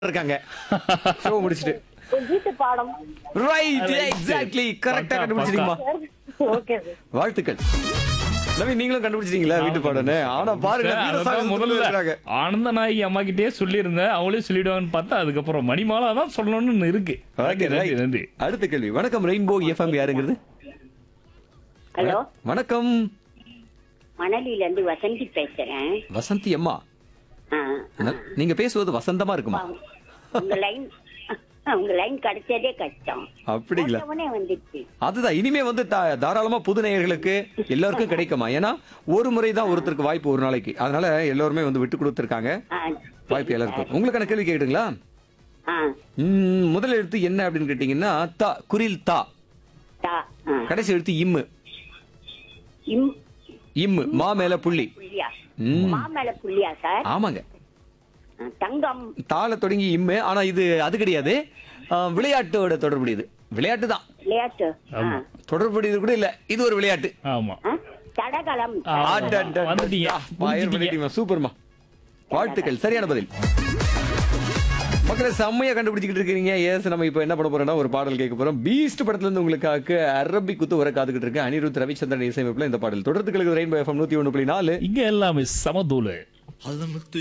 இருக்காங்க ஷோ முடிச்சிட்டு ஒரு வீட்டு பாடம் ரைட் Right. எக்ஸாக்ட்லி கரெக்டா பக்கா, கண்டுபிடிச்சிட்டீங்கம்மா ஓகே சார் வாழ்த்துக்கள் நவீன் நீங்களும் கண்டுபிடிச்சிட்டீங்களா வீட்டு பாடம்னு ஆனா பாருங்க வீர அதான் சாகசத்துல முதல்ல இருக்காங்க. ஆனந்த நாயகி அம்மா கிட்டே சொல்லியிருந்தேன் அவங்களே சொல்லிடுவாங்கன்னு பார்த்தா அதுக்கப்புறம் மணிமாலா தான் சொல்லணும்னு இருக்கு Okay, நன்றி, நன்றி right. நன்றி அடுத்த கேள்வி வணக்கம் ரெயின்போ எஃப்எம் யாருங்கிறது ஹலோ வணக்கம் மணலில இருந்து வசந்தி பேசுறேன் வசந்தி அம்மா ஆ, ந- நீங்க பேசுவது வசந்தமா இருக்குமா உங்க லைன் உங்க லைன் கிடைச்சதே கஷ்டம் அப்படிங்களா உடனே வந்துச்சு அதுதான் இனிமே வந்து தா- தாராளமா புது நேயர்களுக்கு எல்லாருக்கும் கிடைக்குமா ஏன்னா ஒரு முறை தான் ஒருத்தருக்கு வாய்ப்பு ஒரு நாளைக்கு அதனால எல்லாருமே வந்து விட்டு கொடுத்துருக்காங்க ஆ, வாய்ப்பு எல்லாருக்கும் உங்களுக்கான கேள்வி கேட்டுங்களா ஆ, ம், முதல் எழுத்து என்ன அப்படின்னு கேட்டீங்கன்னா தா குரில் தா தா, ஆ. கடைசி எழுத்து இம்மு இம் இம்மு மா மேல புள்ளி புள்ளியா ம். மா மேல புள்ளியா சார் ஆமாங்க ஆ, தங்கம் தாள தொடங்கி இம்மு ஆனா இது அது கிடையாது ஆ, விளையாட்டோட தொடர்புடையது விளையாட்டு தான் விளையாட்டு ஆ. ஆமா. தொடர்புடையது கூட இல்ல இது ஒரு விளையாட்டு ஆமா ஆ, தடகளம் ஆ. அடடடடா. வந்துட்டீங்க. பயர் முடிச்சிட்டீங்க. பண்ணிட்டீங்க. சூப்பர்மா வாழ்த்துக்கள் சரியான பதில் மக்களை செம்மையா கண்டுபிடிச்சிக்கிட்டு இருக்கீங்க எஸ் நம்ம இப்போ என்ன பண்ண போறோம்னா ஒரு பாடல் கேட்க போறோம் பீஸ்ட் படத்துல இருந்து உங்களுக்காக அரபி குத்து வர காத்துக்கிட்டு இருக்கு அனிருத் ரவிச்சந்திரன் இசையமைப்புல இந்த பாடல் தொடர்ந்து கிழக்கு ரெயின்போ எஃப்எம் நூத்தி ஒன்று புள்ளி நாலு இங்க எல்லாமே சமதூளு علمت